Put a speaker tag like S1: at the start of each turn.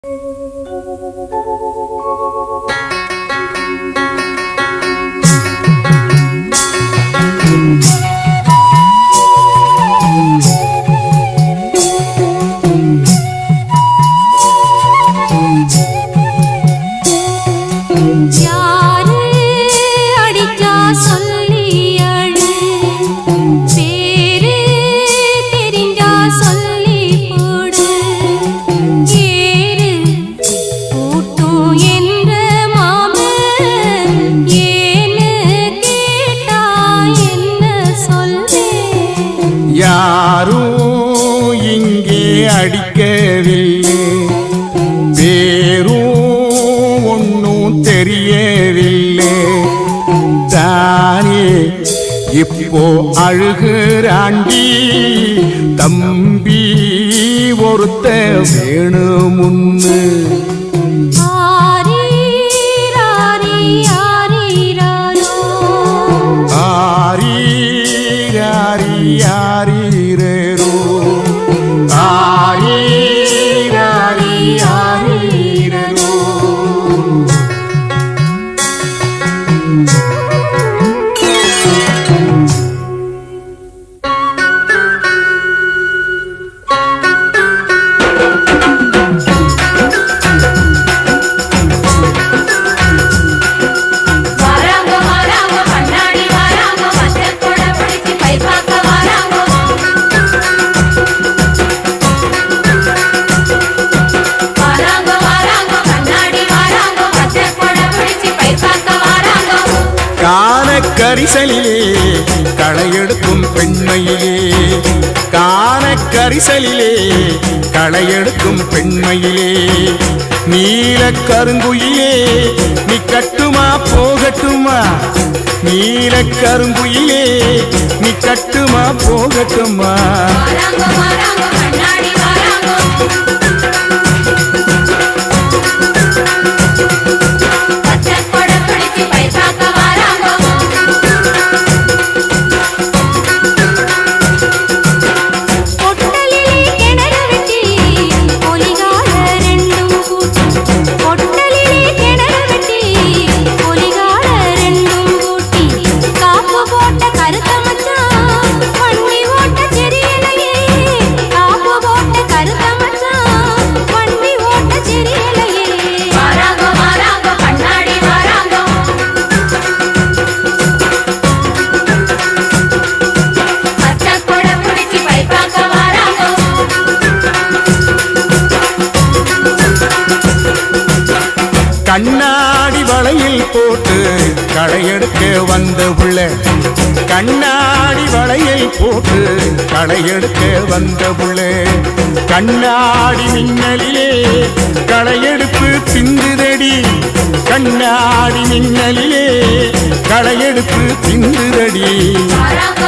S1: யாரு அடிச்சா சொல்லி அழு பேரு தெரிஞ்சா சொல்லி போடு ஏறு கூட்டும் என்ற மாம ஏன்னு கேட்டா என்ன சொல்வேன்
S2: யாரும் இங்கே அடிக்கவில்லை பேரும் ஒன்றும் தெரியவில்லை தானே இப்போ அழுகிறாண்டி தம்பி ஒருத்த வேணுமுன்னு
S1: ஆரீராரி ஆரீராரோ
S2: ஆரி ஆரி ஆரீரோ ஆரி ஆரி ஆரீரோ
S3: வாராங்க வாராங்க கண்ணாடி வாராங்க மஞ்சள் கூட பிடிச்சி கை பார்க்க வாராங்க வாராங்க வாராங்க கண்ணாடி வாராங்க மஞ்சள் கூட பிடிச்சி கை பார்க்க வாராங்க
S2: காண கரிசலிலே களையெடுக்கும் பெண்மையிலே காண கரிசலிலே களையெடுக்கும் பெண்மையிலே நீல கருங்குயிலே நீ கட்டுமா போகட்டுமா நீல கருங்குயிலே நீ கட்டுமா போகட்டுமா
S3: வாராங்க வாராங்க கண்ணாடி வாராங்க மஞ்சள் கூட பிடிச்சி கை பார்க்க வாராங்க
S1: பொட்டலிலே கிணறு வெட்டி பொலிகால ரெண்டும் கூட்டி பொட்டலிலே கிணறு வெட்டி பொலிகால ரெண்டும் கூட்டி காப்பு போட்ட கருத்த மச்சான் வண்டி ஓட்ட தெரியலையே காப்பு போட்ட கருத்த மச்சான் வண்டி ஓட்ட தெரியலையே
S3: வாராங்க வாராங்க கண்ணாடி வாராங்க மச்ச கூட பிடிச்சி பை பார்க்க வாராங்க
S2: கண்ணாடி வளையில் போட்டு களையெடுக்க வந்த புள்ள கண்ணாடி வளையில் போட்டு களையெடுக்க வந்த புள்ள கண்ணாடி மின்னலிலே களையெடுப்பு பிந்துதடி கண்ணாடி மின்னலிலே களையெடுப்பு பிந்துதடி
S3: வாராங்க